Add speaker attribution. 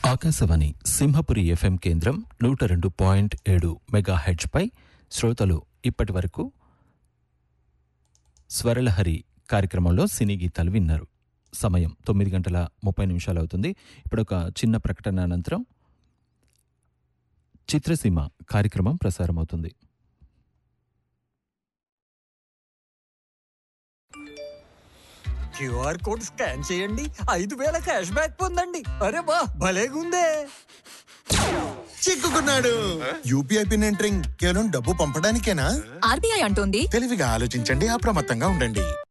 Speaker 1: Akashvani Simhapuri FM కేంద్రం నూట రెండు పాయింట్ ఏడు మెగా పై శ్రోతలు ఇప్పటి వరకు స్వరలహరి కార్యక్రమంలో సినీ గీతాలు విన్నారు సమయం తొమ్మిది గంటల ముప్పై నిమిషాలు అవుతుంది ఇప్పుడు ఒక చిన్న ప్రకటన అనంతరం చిత్రసీమ కార్యక్రమం ప్రసారమవుతుంది
Speaker 2: క్యూఆర్ కోడ్ స్కాన్ చేయండి ఐదు వేల క్యాష్ బ్యాక్ పొందండి అరే వా భలేగుందే
Speaker 3: చిక్కుకున్నాడు యూపీఐ పిన్ ఎంటరింగ్ కేవలం డబ్బు పంపడానికేనా
Speaker 4: ఆర్బీఐ అంటోంది
Speaker 3: తెలివిగా ఆలోచించండి అప్రమత్తంగా ఉండండి